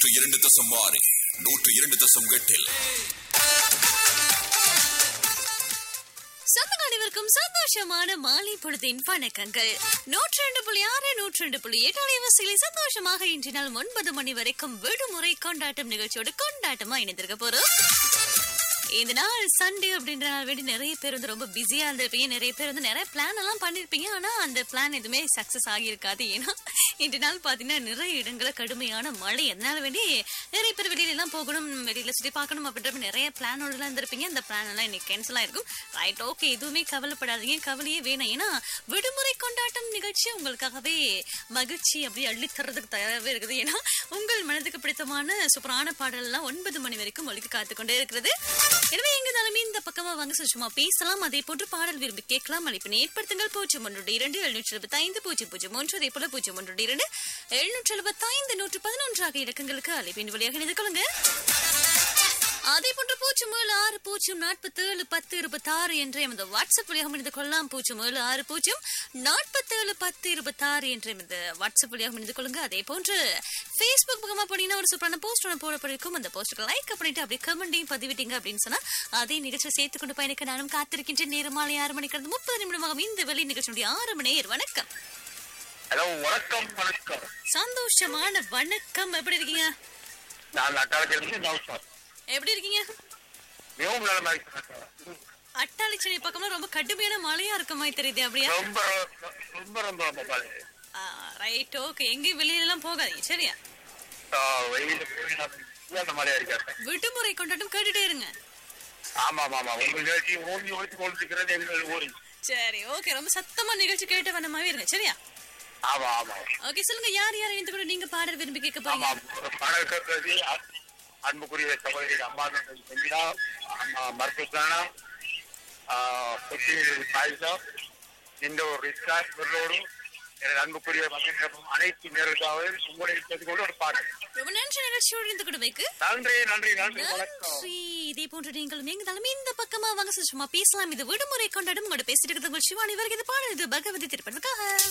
நூற்று இரண்டு தசம் ஆறு நூற்று இரண்டு தசம் எட்டில் சொந்த அனைவருக்கும் சந்தோஷமான மாலை பொழுதின் வணக்கங்கள் நூற்றி ரெண்டு புள்ளி ஆறு நூற்றி ரெண்டு புள்ளி எட்டு அலைவரிசையில் சந்தோஷமாக இன்று நாள் ஒன்பது மணி வரைக்கும் விடுமுறை கொண்டாட்டம் நிகழ்ச்சியோடு கொண்டாட்டமா இணைந்திருக்க போறோம் இந்த நாள் சண்டே அப்படின்ற நாள் வேண்டி நிறைய பேர் வந்து ரொம்ப பிஸியா இருந்திருப்பீங்க நிறைய பேர் வந்து நிறைய பிளான் எல்லாம் பண்ணிருப்பீங்க ஆனா அந்த பிளான் எதுவுமே சக்சஸ் ஆகியிருக்காது ஏன்னா இன்று நாள் பாத்தீங்கன்னா நிறைய இடங்களில் கடுமையான மழை அதனால வேண்டி நிறைய பேர் வெளியில எல்லாம் போகணும் வெளியில சுற்றி பார்க்கணும் அப்படின்ற மாதிரி நிறைய பிளானோட எல்லாம் இருந்திருப்பீங்க அந்த பிளான் எல்லாம் இன்னைக்கு கேன்சல் ஆயிருக்கும் ரைட் ஓகே எதுவுமே கவலைப்படாதீங்க கவலையே வேணாம் ஏன்னா விடுமுறை கொண்டாட்டம் நிகழ்ச்சி உங்களுக்காகவே மகிழ்ச்சி அப்படி அள்ளி தர்றதுக்கு தயாராகவே இருக்குது ஏன்னா உங்கள் மனதுக்கு பிடித்தமான சூப்பரான பாடல் எல்லாம் ஒன்பது மணி வரைக்கும் ஒழிக்க காத்து கொண்டே இருக்கிறது எனவே எங்க தலைமை இந்த பக்கமா வாங்க சுஷ்மா பேசலாம் அதே போன்று பாடல் விரும்பி கேட்கலாம் அழைப்பினை ஏற்படுத்துங்கள் பூஜ்ஜியம் ஒன்று இரண்டு எழுநூற்றி எழுபத்தி ஐந்து பூஜ்ஜியம் பூஜ்ஜியம் ஒன்று அதே போல பூஜ்ஜியம் ஒன்று இரண்டு எழுநூற்றி எழுபத்தி ஐந்து நூற்று பதினொன்று ஆகிய இலக்கங்களுக்கு அழைப்பின் வழியாக இணைந்து கொள்ளுங்க அதே போன்ற பூஜ்ஜியம் ஏழு ஆறு பூஜ்ஜியம் நாற்பத்தி ஏழு பத்து இருபத்தி ஆறு என்ற எமது வாட்ஸ்அப் வழியாக இணைந்து கொள்ளலாம் பூஜ்ஜியம் ஏழு ஆறு பூஜ்ஜியம் நாற்பத்தி ஏழு பத்து இருபத்தி ஆறு என்ற எமது வாட்ஸ்அப் வழியாக இணைந்து கொள்ளுங்க அதே போன்று ஃபேஸ்புக் பக்கமா போனீங்கன்னா ஒரு சூப்பரான போஸ்ட் ஒன்று போடப்பட்டிருக்கும் அந்த போஸ்ட்டுக்கு லைக் பண்ணிட்டு அப்படியே கமெண்டையும் பதிவிட்டீங்க அப்படின்னு சொன்னா அதே நிகழ்ச்சியை சேர்த்து கொண்டு பயணிக்க நானும் காத்திருக்கின்றேன் நேரம் மாலை ஆறு மணிக்கு கடந்து முப்பது நிமிடமாக இந்த வெளி நிகழ்ச்சியுடைய ஆறு மணி நேர் வணக்கம் ஹலோ வணக்கம் வணக்கம் சந்தோஷமான வணக்கம் எப்படி இருக்கீங்க நான் அட்டாளத்திலிருந்து நௌசார் எப்படி இருக்கீங்க மிகவும் நலமா இருக்கிறேன் அட்டாளிச்சனை பக்கமா ரொம்ப கடுமையான மழையா இருக்க மாதிரி தெரியுது அப்படியா ரொம்ப ரொம்ப ரொம்ப ரொம்ப பாரு ரைட் ஓகே எங்கேயும் வெளியில எல்லாம் போகாதீங்க சரியா வெயில் அந்த மாதிரியா இருக்காரு விடுமுறை கொண்டாட்டம் கேட்டுட்டே இருங்க ஆமா ஆமா ஆமா உங்கள் நிகழ்ச்சி ஓடி ஒழித்து கொண்டிருக்கிறது எங்கள் ஊரில் சரி ஓகே ரொம்ப சத்தமா நிகழ்ச்சி கேட்ட வண்ணமாவே இருங்க சரியா ஆமா ஆமா ஓகே சொல்லுங்க யார் யார் இணைந்து கூட நீங்க பாடல் விரும்பி கேட்க ஆமா போறீங்க ஒரு பாடல் கேட்கறது அன்புக்குரிய சகோதரி அம்மா செஞ்சிடா அம்மா மருத்துவத்தானா கொச்சியில் சாயிசா இந்த ஒரு ரிஸ்கா இவர்களோடு எனது அன்புக்குரிய மகன் அனைத்து நேரத்தாவது உங்களுடைய சேர்த்து கொண்டு ஒரு பாடல் ரொம்ப நன்றி நிகழ்ச்சியோடு இருந்து கூட வைக்கு நன்றி நன்றி நன்றி வணக்கம் நன்றி இதே போன்று நீங்களும் எங்க தலைமை இந்த பக்கமா வாங்க சுஷ்மா பேசலாம் இது விடுமுறை கொண்டாடும் உங்களோட பேசிட்டு இருக்கிறது உங்கள் சிவானி வருகிறது பாடல் இது பகவதி திருப்பதற்காக